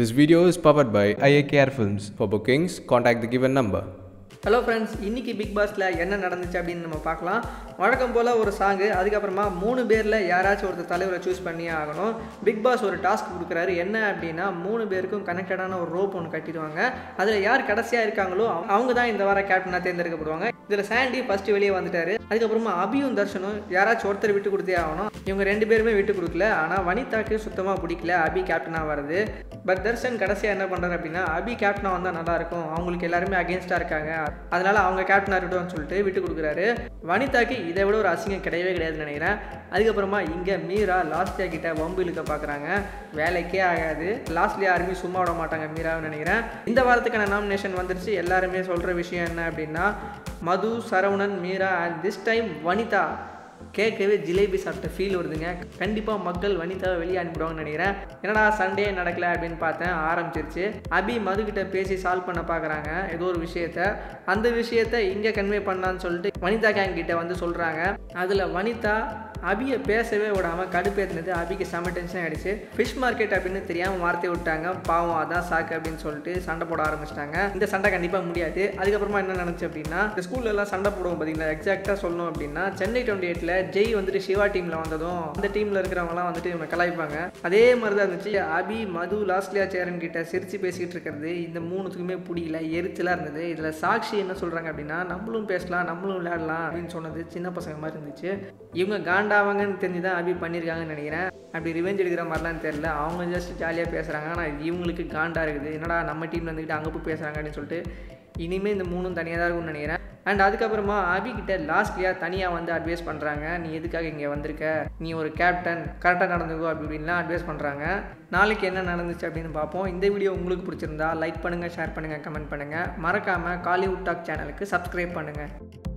This video is powered by IAKR Films. For bookings, contact the given number. Hello friends இன்னைக்கு Bigg பாஸில் என்ன நடந்துச்சு அப்படின்னு நம்ம பார்க்கலாம் வழக்கம் போல் ஒரு சாங்கு அதுக்கப்புறமா மூணு பேரில் யாராச்சும் ஒருத்தர் தலைவரை சூஸ் பண்ணியே ஆகணும் பிக் பாஸ் ஒரு டாஸ்க் கொடுக்குறாரு என்ன அப்படின்னா மூணு பேருக்கும் கனெக்டடான ஒரு ரோப் ஒன்று கட்டிடுவாங்க அதில் யார் கடைசியாக இருக்காங்களோ அவங்க- அவங்க தான் இந்த வார கேப்டனாக தேர்ந்தெடுக்கப்படுவாங்க இதில் சாண்டி ஃபஸ்ட்டு வெளியே வந்துட்டாரு அதுக்கப்புறமா அபியும் தர்ஷனும் யாராச்சும் ஒருத்தர் விட்டு கொடுத்தே ஆகணும் இவங்க ரெண்டு பேருமே விட்டு கொடுக்கல ஆனால் வனிதாக்கு சுத்தமாக பிடிக்கல அபி கேப்டனாக வருது பட் தர்ஷன் கடைசியாக என்ன பண்ணுறாரு அப்படின்னா அபி கேப்டனாக வந்தால் நல்லாயிருக்கும் அவங்களுக்கு எல்லாருமே அகேன்ஸ்டாக இருக்காங்க அதனால அவங்க கேப்டனாக இருக்கட்டும்னு சொல்லிட்டு விட்டு கொடுக்குறாரு வனிதாக்கு இதை விட ஒரு அசிங்கம் கிடையவே கிடையாதுன்னு நினைக்கிறேன் அதுக்கப்புறமா இங்கே மீரா லாஸ்டியா கிட்ட வம்பு இழுக்க பார்க்குறாங்க வேலைக்கே ஆகாது லாஸ்ட்ல யாருமே சும்மா விட மாட்டாங்க மீராவை நினைக்கிறேன் இந்த வாரத்துக்கான நாமினேஷன் வந்துருச்சு எல்லாருமே சொல்கிற விஷயம் என்ன அப்படின்னா Madhu Saravanan Meera and this time Vanitha கேட்கவே ஜிலேபி சாப்பிட்ட ஃபீல் வருதுங்க கண்டிப்பாக மக்கள் வனிதாவை வெளியே அனுப்பிடுவாங்கன்னு நினைக்கிறேன் என்னடா சண்டே நடக்கல அப்படின்னு பார்த்தேன் ஆரம்பிச்சிருச்சு அபி மதுக்கிட்ட பேசி சால்வ் பண்ண பார்க்குறாங்க ஏதோ ஒரு விஷயத்த அந்த விஷயத்த இங்கே கன்வே பண்ணலான்னு சொல்லிட்டு வனிதா கேங் கிட்ட வந்து சொல்கிறாங்க அதில் வனிதா அபியை பேசவே விடாமல் கடுப்பேற்றினது அபிக்கு செம டென்ஷன் ஆகிடுச்சு ஃபிஷ் மார்க்கெட் அப்படின்னு தெரியாமல் வார்த்தை விட்டாங்க பாவம் அதான் சாக்கு அப்படின்னு சொல்லிட்டு சண்டை போட ஆரம்பிச்சிட்டாங்க இந்த சண்டை கண்டிப்பாக முடியாது அதுக்கப்புறமா என்ன நடந்துச்சு அப்படின்னா இந்த ஸ்கூல்ல எல்லாம் சண்டை போடுவோம் பார்த்தீங்களா எக்ஸாக்டாக சொல்லணும் அப்படின்னா சென்னை டுவெண்ட்டி எயிட்டில் ஜெய் வந்துட்டு சிவா டீமில் வந்ததும் அந்த டீமில் இருக்கிறவங்கலாம் வந்துட்டு இவங்க கலாய்ப்பாங்க அதே மாதிரி தான் இருந்துச்சு அபி மது லாஸ்ட்லியா சேரன் கிட்ட சிரிச்சு பேசிக்கிட்டு இருக்கிறது இந்த மூணுத்துக்குமே பிடிக்கல எரிச்சலாக இருந்தது இதில் சாக்ஷி என்ன சொல்கிறாங்க அப்படின்னா நம்மளும் பேசலாம் நம்மளும் விளையாடலாம் அப்படின்னு சொன்னது சின்ன பசங்க மாதிரி இருந்துச்சு இவங்க காண்டாவாங்கன்னு தெரிஞ்சு தான் அபி பண்ணியிருக்காங்கன்னு நினைக்கிறேன் அப்படி ரிவெஞ்ச் எடுக்கிற மாதிரிலாம் தெரியல அவங்க ஜஸ்ட் ஜாலியாக பேசுகிறாங்க ஆனால் இவங்களுக்கு காண்டா இருக்குது என்னடா நம்ம டீமில் இருந்துக்கிட்டு அங்கே போய் பேசுகிறாங்க அப்படின்னு சொல்லிட்டு இனிமேல் இந்த மூணும் தனியாக தான் இருக்கும்னு நினைக்கிறேன் அண்ட் அதுக்கப்புறமா அபி கிட்ட லாஸ்ட்லியாக தனியாக வந்து அட்வைஸ் பண்ணுறாங்க நீ எதுக்காக இங்கே வந்திருக்க நீ ஒரு கேப்டன் கரெக்டாக நடந்துக்கோ அப்படி இப்படின்லாம் அட்வைஸ் பண்ணுறாங்க நாளைக்கு என்ன நடந்துச்சு அப்படின்னு பார்ப்போம் இந்த வீடியோ உங்களுக்கு பிடிச்சிருந்தா லைக் பண்ணுங்கள் ஷேர் பண்ணுங்கள் கமெண்ட் பண்ணுங்கள் மறக்காமல் காலிவுட் டாக் சேனலுக்கு சப்ஸ்கிரைப் பண்ணுங்கள்